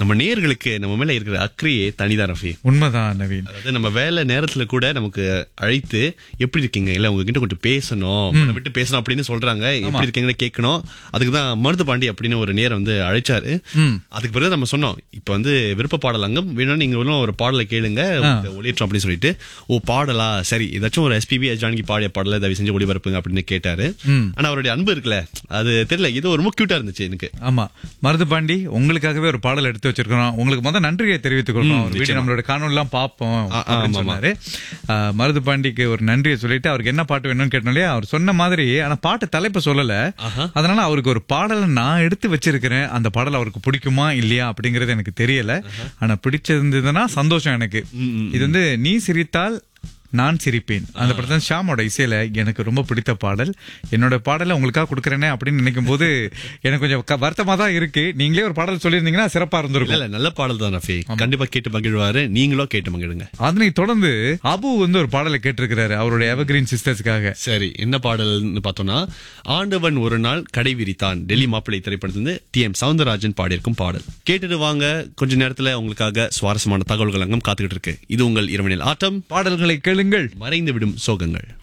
நம்ம நேர்களுக்கு நம்ம மேல இருக்கிற அக்கறையே தனிதான் ரஃபி உண்மைதான் நவீன் அதாவது நம்ம வேலை நேரத்துல கூட நமக்கு அழைத்து எப்படி இருக்கீங்க இல்ல உங்ககிட்ட கொஞ்சம் பேசணும் உங்களை விட்டு பேசணும் அப்படின்னு சொல்றாங்க எப்படி இருக்கீங்கன்னு கேட்கணும் அதுக்கு தான் மருது பாண்டி அப்படின்னு ஒரு நேரம் வந்து அழைச்சாரு அதுக்கு பிறகு நம்ம சொன்னோம் இப்ப வந்து விருப்ப பாடல் அங்கம் வேணும் நீங்க வேணும் ஒரு பாடலை கேளுங்க உங்களுக்கு ஒளியேற்றம் அப்படின்னு சொல்லிட்டு ஓ பாடலா சரி ஏதாச்சும் ஒரு எஸ்பிபி ஜானகி பாடிய பாடலை தயவு செஞ்சு ஒளிபரப்புங்க அப்படின்னு கேட்டாரு ஆனா அவருடைய அன்பு இருக்குல்ல அது தெரியல இது ஒரு கியூட்டா இருந்துச்சு எனக்கு ஆமா மருது பாண்டி உங்களுக்காகவே ஒரு பாடல் எடுத்து வச்சிருக்கிறோம் உங்களுக்கு முதல் நன்றியை தெரிவித்துக் கொள்றோம் ஒரு வீடியோ நம்மளோட காணொலி எல்லாம் பார்ப்போம் அப்படின்னு சொன்னாரு ஆ, மருது பாண்டிக்கு ஒரு நன்றியை சொல்லிட்டு அவருக்கு என்ன பாட்டு வேணும்னு கேட்டோம் இல்லையா அவர் சொன்ன மாதிரி ஆனா பாட்டு தலைப்பு சொல்லல அதனால அவருக்கு ஒரு பாடலை நான் எடுத்து வச்சிருக்கிறேன் அந்த பாடல் அவருக்கு பிடிக்குமா இல்லையா அப்படிங்கறது எனக்கு தெரியல ஆனா பிடிச்சிருந்ததுன்னா சந்தோஷம் எனக்கு இது வந்து நீ சிரித்தால் நான் சிரிப்பேன் அந்த படத்துல ஷாமோட இசையில எனக்கு ரொம்ப பிடித்த பாடல் என்னோட பாடலை உங்களுக்காக கொடுக்கறேனே அப்படின்னு நினைக்கும் போது எனக்கு கொஞ்சம் க- வருத்தமா தான் இருக்கு நீங்களே ஒரு பாடல் சொல்லியிருந்தீங்கன்னா சிறப்பா இல்ல இருந்திருக்கும் இல்ல நல்ல பாடல் தான் ரஃபி கண்டிப்பா கேட்டு மகிழ்வாரு நீங்களும் கேட்டு மகிழுங்க அதனை தொடர்ந்து அபு வந்து ஒரு பாடலை கேட்டிருக்கிறாரு அவருடைய எவர்கிரீன் சிஸ்டர்ஸ்க்காக சரி என்ன பாடல்னு பார்த்தோம்னா ஆண்டவன் ஒரு நாள் கடை விரித்தான் டெல்லி மாப்பிள்ளை திரைப்படத்திலிருந்து டி எம் சவுந்தரராஜன் பாடியிருக்கும் பாடல் கேட்டுட்டு வாங்க கொஞ்ச நேரத்துல உங்களுக்காக சுவாரஸ்யமான தகவல்கள் அங்கம் காத்துக்கிட்டு இருக்கு இது உங்கள் இரவனில் ஆட்டம் பாடல்களை கேளுங்கள் மறைந்து விடும் சோகங்கள்